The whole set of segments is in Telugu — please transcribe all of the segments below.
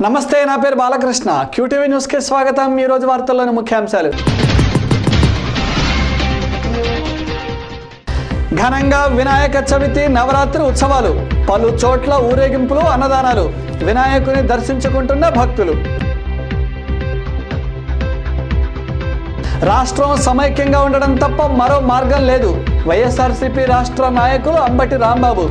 నమస్తే నా పేరు బాలకృష్ణ క్యూటీవీ న్యూస్కి స్వాగతం ఈ రోజు వార్తల్లోని ముఖ్యాంశాలు ఘనంగా వినాయక చవితి నవరాత్రి ఉత్సవాలు పలు చోట్ల ఊరేగింపులు అన్నదానాలు వినాయకుని దర్శించుకుంటున్న భక్తులు రాష్ట్రం సమైక్యంగా ఉండడం తప్ప మరో మార్గం లేదు వైఎస్ఆర్సీపీ రాష్ట్ర నాయకులు అంబటి రాంబాబు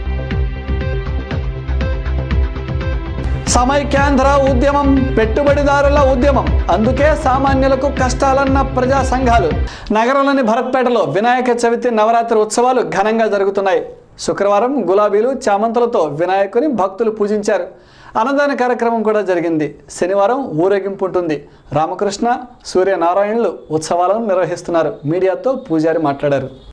సమైక్యాంధ్ర ఉద్యమం పెట్టుబడిదారుల ఉద్యమం అందుకే సామాన్యులకు కష్టాలన్న ప్రజా సంఘాలు నగరంలోని భరత్పేటలో వినాయక చవితి నవరాత్రి ఉత్సవాలు ఘనంగా జరుగుతున్నాయి శుక్రవారం గులాబీలు చామంతులతో వినాయకుని భక్తులు పూజించారు అన్నదాన కార్యక్రమం కూడా జరిగింది శనివారం ఊరేగింపు ఉంటుంది రామకృష్ణ సూర్యనారాయణులు ఉత్సవాలను నిర్వహిస్తున్నారు మీడియాతో పూజారి మాట్లాడారు